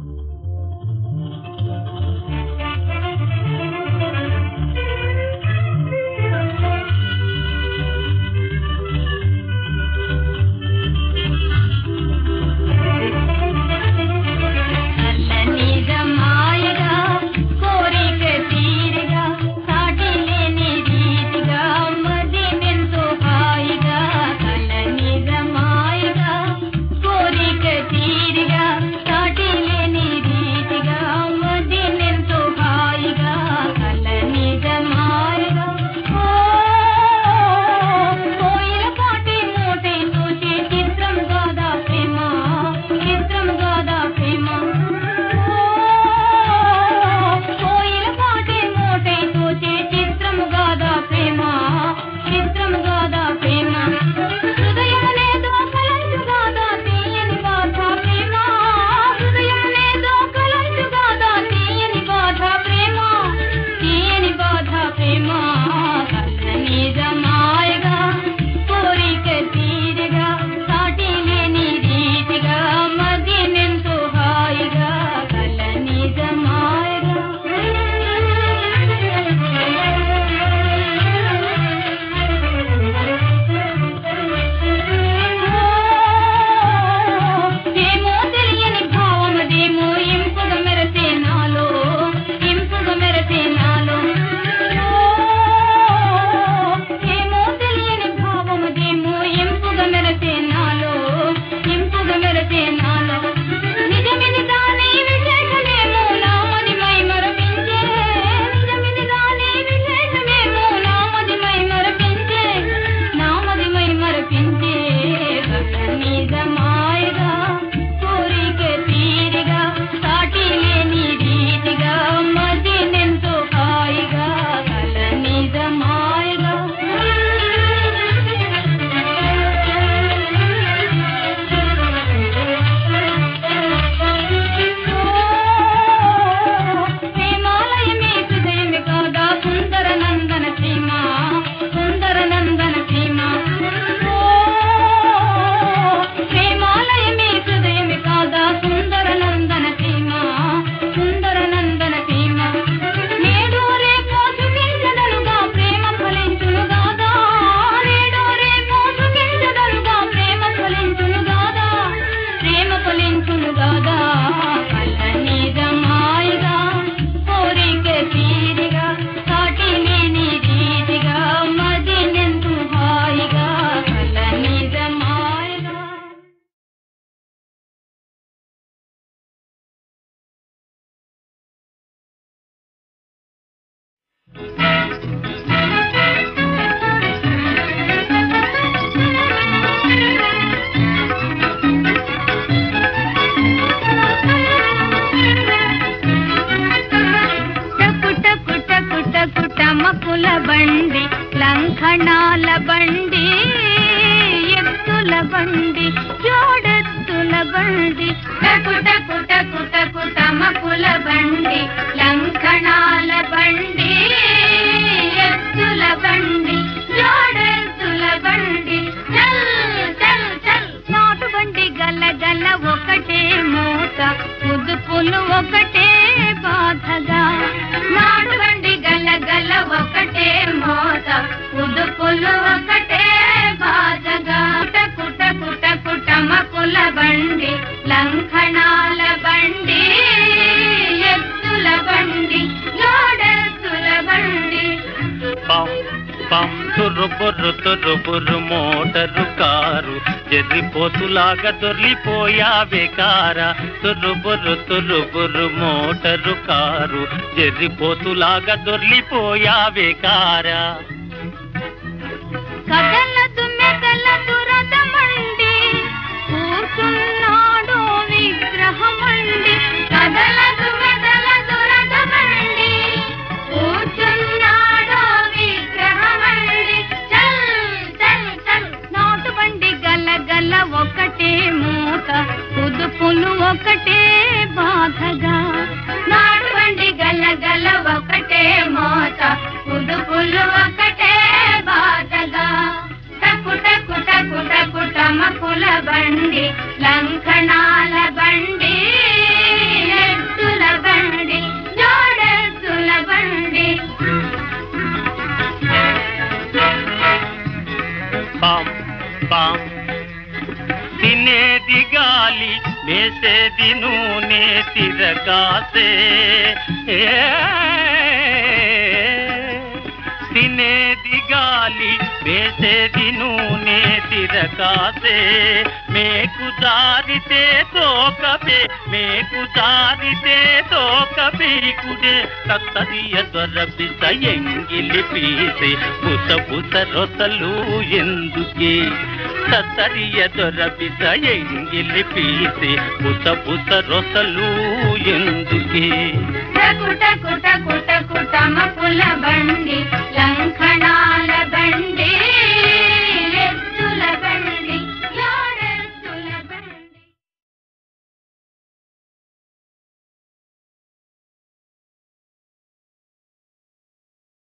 నిజమాయగా కోరిక తీరగా సాటి లేని రీతిగా మది నెంతో హాయిగా కల నిజమాయగా కోరిక తీరగా సాటి లేని రీతిగా మది నెంతో హాయిగా కల నిజమాయగా ఓ కోయిల పాటి మోటే చూసి చిత్రం గోదా ప్రేమ చిత్రం గోదా ప్రేమ కోయిల పాటి మోటే చూసి చిత్రం గోదా ప్రేమ చిత్రం గోదా ప్రేమ హృదయమునే దోకలంచు గోదా తీయని బాధ ప్రేమ హృదయమునే దోకలంచు గోదా తీయని బాధ ప్రేమ తీయని బాధ ప్రేమ కళ్ళ నిజమాయగా కోరిక తీరగా సాటి లేని రీతిగా మది నెంతో హాయిగా కళ్ళ నిజమాయగా ఏమో తెలియని భావమదేమో ఇంపుగా మెరసే నాలో ఇంపుగా మెరసే నాలో ఏమో తెలియని భావమదేమో ఇంపుగా మెరసే నాలో ఇంపుగా మెరసే నాలో నిజమిది దాని విశేషమేమో నామది మై మరపించే నిజమిది దాని విశేషమేమో నామది మై మరపించే నామది మై మరపించే నిజమాయగా కోరిక తీరిగా సాటి లేని రీతిగా మది నెంతో హాయిగా కల నిజమాయగా ప్రేమాలయమే హృదయమే కాదా సుందర నందన సీమ సుందర నందన సీమ ఓ ప్రేమాలయమే హృదయమే కాదా సుందర నందన సీమ సుందర నందన సీమ నేడు రేపు సుఖించదనుగా ప్రేమ ఫలించును గాదా నేడు రేపు సుఖించదనుగా ప్రేమ ఫలించును గాదా ప్రేమ ఫలించును గాదా కళ్ళ నిజమాయిగా కోరిక తీరిగా సాటి లేని రీతిగా మది నెంతు హాయిగా కళ్ళ నిజమాయిగా టకు టకు టకు టకు టమకుల బండి లంఘనాల బండి ఎత్తుల బండి జోడెత్తుల బండి టకు టకు టకు టకు టమకుల బండి లంఘనాల బండి ఎత్తుల బండి జోడెత్తుల బండి చల్ చల్ చల్ నాటు బండి గల గల ఒకటే మూత ముదుపులు ఒకటే బాధగా నాటు బండి గల గల ఒకటే మోత ఉదుపులు ఒకటే బాధగా కుట కుట కుట కుటమకుల బండి లంఘనాల బండి ఎత్తుల బండి లోడెత్తుల బండి పం పం తుర్రు బుర్రు తుర్రు బుర్రు మోటరు కారు జర్రిపోతులాగా దొర్లిపోయావే కారా తుర్రు బుర్రు తుర్రు బుర్రు మోటరు కారు జర్రిపోతులాగా దొర్లిపోయావే కారా కదలదు మెదలదు రథమండి కూర్చున్నాడు విగ్రహమండి కదలదు మెదలదు రథమండి కూర్చున్నాడు విగ్రహమండి చల్ చల్ చల్ నాటు బండి గల గల ఒకటే మూత కుదుపులు ఒకటే బాధగా నాటు బండి గల గల ఒకటే మోత కుదుపులు ఒకటే బాధగా టకు టకు టకు టకు టమకుల బండి లంఘనాల బండి పాం పాం తినేది గాలి వేసేది నూనె తిరగాసే ఏ, తినేది గాలి వేసేది నూనె తిరగాసే మేకు జారితే తోకపే మేకు జారితే తోక పీకుడే తత్తరియ దొరబిస ఎంగిలి పీసే పుస పుస రొసలు ఎందుకే తత్తరియ దొరబిస ఎంగిలి పీసే పుస పుస రొసలు ఎందుకే టకు టకు టకు